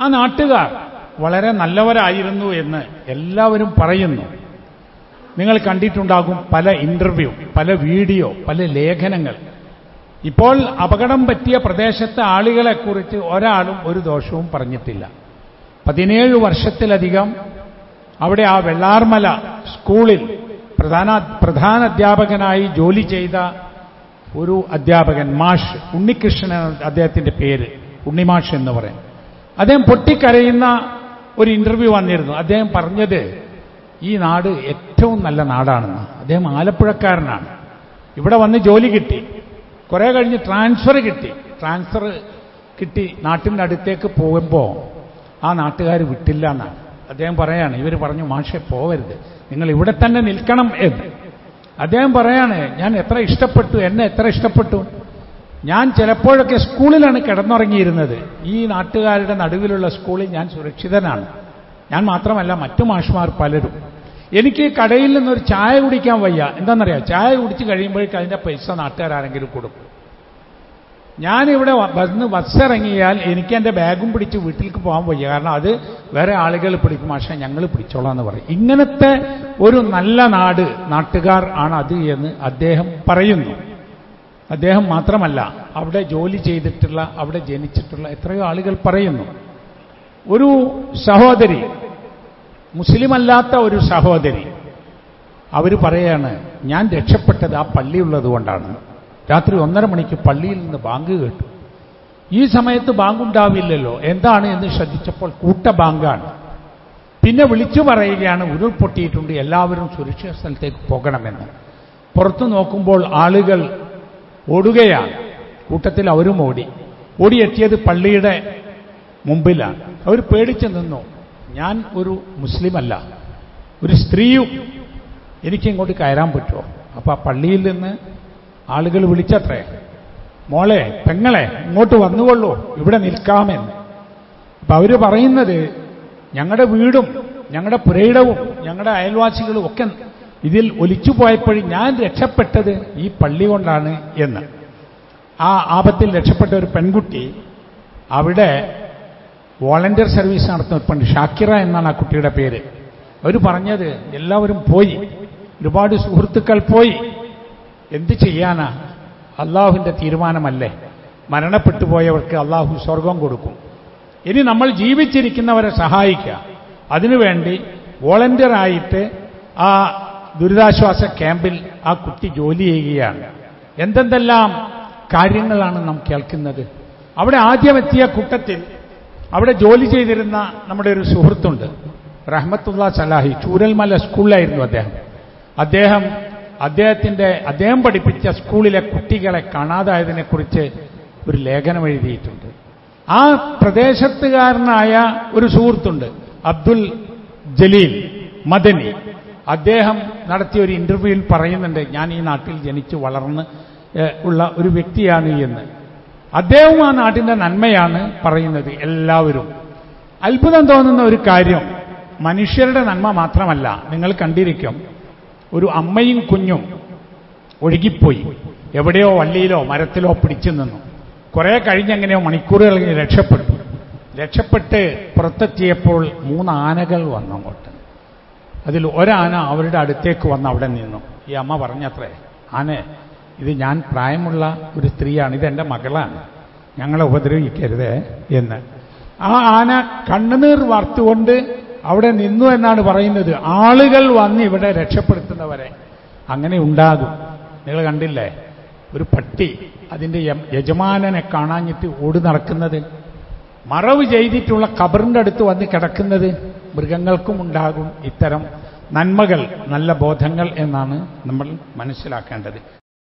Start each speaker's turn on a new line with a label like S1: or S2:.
S1: ആ നാട്ടുകാർ വളരെ നല്ലവരായിരുന്നു എന്ന് എല്ലാവരും പറയുന്നു നിങ്ങൾ കണ്ടിട്ടുണ്ടാകും പല ഇന്റർവ്യൂ പല വീഡിയോ പല ലേഖനങ്ങൾ ഇപ്പോൾ അപകടം പറ്റിയ പ്രദേശത്തെ ആളുകളെക്കുറിച്ച് ഒരാളും ഒരു ദോഷവും പറഞ്ഞിട്ടില്ല പതിനേഴ് വർഷത്തിലധികം അവിടെ ആ വെള്ളാർമല സ്കൂളിൽ പ്രധാന പ്രധാന അധ്യാപകനായി ജോലി ചെയ്ത ഒരു അധ്യാപകൻ മാഷ് ഉണ്ണികൃഷ്ണൻ അദ്ദേഹത്തിന്റെ പേര് ഉണ്ണിമാഷ് എന്ന് പറയും അദ്ദേഹം പൊട്ടിക്കരയുന്ന ഒരു ഇന്റർവ്യൂ വന്നിരുന്നു അദ്ദേഹം പറഞ്ഞത് ഈ നാട് ഏറ്റവും നല്ല നാടാണെന്ന് അദ്ദേഹം ആലപ്പുഴക്കാരനാണ് ഇവിടെ വന്ന് ജോലി കിട്ടി കുറെ കഴിഞ്ഞ് ട്രാൻസ്ഫർ കിട്ടി ട്രാൻസ്ഫർ കിട്ടി നാട്ടിൻ്റെ അടുത്തേക്ക് പോകുമ്പോൾ ആ നാട്ടുകാർ വിട്ടില്ല എന്നാണ് അദ്ദേഹം പറയാണ് ഇവർ പറഞ്ഞു മാഷെ പോവരുത് നിങ്ങൾ ഇവിടെ തന്നെ നിൽക്കണം എന്ന് അദ്ദേഹം പറയാണ് ഞാൻ എത്ര ഇഷ്ടപ്പെട്ടു എന്നെ എത്ര ഇഷ്ടപ്പെട്ടു ഞാൻ ചിലപ്പോഴൊക്കെ സ്കൂളിലാണ് കിടന്നുറങ്ങിയിരുന്നത് ഈ നാട്ടുകാരുടെ നടുവിലുള്ള സ്കൂളിൽ ഞാൻ സുരക്ഷിതനാണ് ഞാൻ മാത്രമല്ല മറ്റു മാഷ്മാർ പലരും എനിക്ക് കടയിൽ നിന്നൊരു ചായ കുടിക്കാൻ വയ്യ എന്താണെന്നറിയാം ചായ കുടിച്ച് കഴിയുമ്പോഴേക്കും അതിന്റെ പൈസ നാട്ടുകാരാരെങ്കിലും കൊടുക്കും ഞാനിവിടെ വന്ന് ബസ് ഇറങ്ങിയാൽ എനിക്ക് എൻ്റെ ബാഗും പിടിച്ച് വീട്ടിലേക്ക് പോകാൻ വയ്യ കാരണം അത് വേറെ ആളുകൾ പിടിക്കും പക്ഷേ ഞങ്ങൾ പിടിച്ചോളാം എന്ന് പറയും ഇങ്ങനത്തെ ഒരു നല്ല നാട് നാട്ടുകാർ ആണ് അത് എന്ന് അദ്ദേഹം പറയുന്നു അദ്ദേഹം മാത്രമല്ല അവിടെ ജോലി ചെയ്തിട്ടുള്ള അവിടെ ജനിച്ചിട്ടുള്ള എത്രയോ ആളുകൾ പറയുന്നു ഒരു സഹോദരി മുസ്ലിമല്ലാത്ത ഒരു സഹോദരി അവർ പറയാണ് ഞാൻ രക്ഷപ്പെട്ടത് ആ പള്ളിയുള്ളത് കൊണ്ടാണ് രാത്രി ഒന്നര മണിക്ക് പള്ളിയിൽ നിന്ന് ബാങ്ക് കേട്ടു ഈ സമയത്ത് ബാങ്കുണ്ടാവില്ലല്ലോ എന്താണ് എന്ന് ശ്രദ്ധിച്ചപ്പോൾ കൂട്ട ബാങ്കാണ് പിന്നെ വിളിച്ചു പറയുകയാണ് ഉരുൾപൊട്ടിയിട്ടുണ്ട് എല്ലാവരും സുരക്ഷിത സ്ഥലത്തേക്ക് പോകണമെന്ന് പുറത്തു നോക്കുമ്പോൾ ആളുകൾ ഓടുകയാണ് കൂട്ടത്തിൽ അവരും ഓടി ഓടിയെത്തിയത് പള്ളിയുടെ മുമ്പിലാണ് അവർ പേടിച്ചു നിന്നു ഞാൻ ഒരു മുസ്ലിമല്ല ഒരു സ്ത്രീയും എനിക്കിങ്ങോട്ട് കയറാൻ പറ്റുമോ അപ്പൊ ആ പള്ളിയിൽ നിന്ന് ആളുകൾ വിളിച്ചത്രേ മോളെ പെങ്ങളെ ഇങ്ങോട്ട് വന്നുകൊള്ളൂ ഇവിടെ നിൽക്കാമെന്ന് അപ്പൊ അവര് പറയുന്നത് ഞങ്ങളുടെ വീടും ഞങ്ങളുടെ പുരയിടവും ഞങ്ങളുടെ അയൽവാസികളും ഒക്കെ ഇതിൽ ഒലിച്ചു പോയപ്പോഴും ഞാൻ രക്ഷപ്പെട്ടത് ഈ പള്ളി കൊണ്ടാണ് എന്ന് ആ ആപത്തിൽ രക്ഷപ്പെട്ട ഒരു പെൺകുട്ടി അവിടെ വോളണ്ടിയർ സർവീസ് നടത്തുന്ന ഒരു പെണ്ണ് ഷാക്കിറ എന്നാണ് ആ കുട്ടിയുടെ പേര് അവർ പറഞ്ഞത് എല്ലാവരും പോയി ഒരുപാട് സുഹൃത്തുക്കൾ പോയി എന്ത് ചെയ്യാനാ അള്ളാഹുവിന്റെ തീരുമാനമല്ലേ മരണപ്പെട്ടു പോയവർക്ക് അള്ളാഹു സ്വർഗം കൊടുക്കും ഇനി നമ്മൾ ജീവിച്ചിരിക്കുന്നവരെ സഹായിക്കുക അതിനുവേണ്ടി വോളണ്ടിയറായിട്ട് ആ ദുരിതാശ്വാസ ക്യാമ്പിൽ ആ കുട്ടി ജോലി ചെയ്യുകയാണ് എന്തെന്തെല്ലാം കാര്യങ്ങളാണ് നാം കേൾക്കുന്നത് അവിടെ ആദ്യം എത്തിയ കൂട്ടത്തിൽ അവിടെ ജോലി ചെയ്തിരുന്ന നമ്മുടെ ഒരു സുഹൃത്തുണ്ട് റഹ്മത്തുള്ള സലാഹി ചൂരൽമല സ്കൂളിലായിരുന്നു അദ്ദേഹം അദ്ദേഹം അദ്ദേഹത്തിന്റെ അദ്ദേഹം പഠിപ്പിച്ച സ്കൂളിലെ കുട്ടികളെ കാണാതായതിനെക്കുറിച്ച് ഒരു ലേഖനം എഴുതിയിട്ടുണ്ട് ആ പ്രദേശത്തുകാരനായ ഒരു സുഹൃത്തുണ്ട് അബ്ദുൽ ജലീൽ മദനി അദ്ദേഹം നടത്തിയ ഒരു ഇന്റർവ്യൂവിൽ പറയുന്നുണ്ട് ഞാൻ ഈ നാട്ടിൽ ജനിച്ചു വളർന്ന് ഉള്ള ഒരു വ്യക്തിയാണ് എന്ന് അദ്ദേഹം ആ നാട്ടിന്റെ നന്മയാണ് പറയുന്നത് എല്ലാവരും അത്ഭുതം തോന്നുന്ന ഒരു കാര്യം മനുഷ്യരുടെ നന്മ മാത്രമല്ല നിങ്ങൾ കണ്ടിരിക്കും ഒരു അമ്മയും കുഞ്ഞും ഒഴുകിപ്പോയി എവിടെയോ വള്ളിയിലോ മരത്തിലോ പിടിച്ചു നിന്നു കുറെ കഴിഞ്ഞെങ്ങനെയോ മണിക്കൂറുകൾ കഴിഞ്ഞ് രക്ഷപ്പെട്ടു രക്ഷപ്പെട്ട് പുറത്തെത്തിയപ്പോൾ മൂന്ന് ആനകൾ വന്നു അങ്ങോട്ട് അതിൽ ഒരാന അവരുടെ അടുത്തേക്ക് വന്ന് അവിടെ നിന്നു ഈ അമ്മ പറഞ്ഞത്രേ ആനെ ഇത് ഞാൻ പ്രായമുള്ള ഒരു സ്ത്രീയാണ് ഇതെന്റെ മകളാണ് ഞങ്ങളെ ഉപദ്രവിക്കരുത് എന്ന് ആ ആന കണ്ണുനീർ വാർത്തുകൊണ്ട് അവിടെ നിന്നു എന്നാണ് പറയുന്നത് ആളുകൾ വന്ന് ഇവിടെ രക്ഷപ്പെടുത്തുന്നവരെ അങ്ങനെ ഉണ്ടാകും നിങ്ങൾ കണ്ടില്ലേ ഒരു പട്ടി അതിന്റെ യജമാനനെ കാണാഞ്ഞിട്ട് ഓടി നടക്കുന്നത് മറവ് ചെയ്തിട്ടുള്ള കബറിന്റെ അടുത്ത് വന്ന് കിടക്കുന്നത് മൃഗങ്ങൾക്കും ഉണ്ടാകും ഇത്തരം നന്മകൾ നല്ല ബോധങ്ങൾ എന്നാണ് നമ്മൾ മനസ്സിലാക്കേണ്ടത്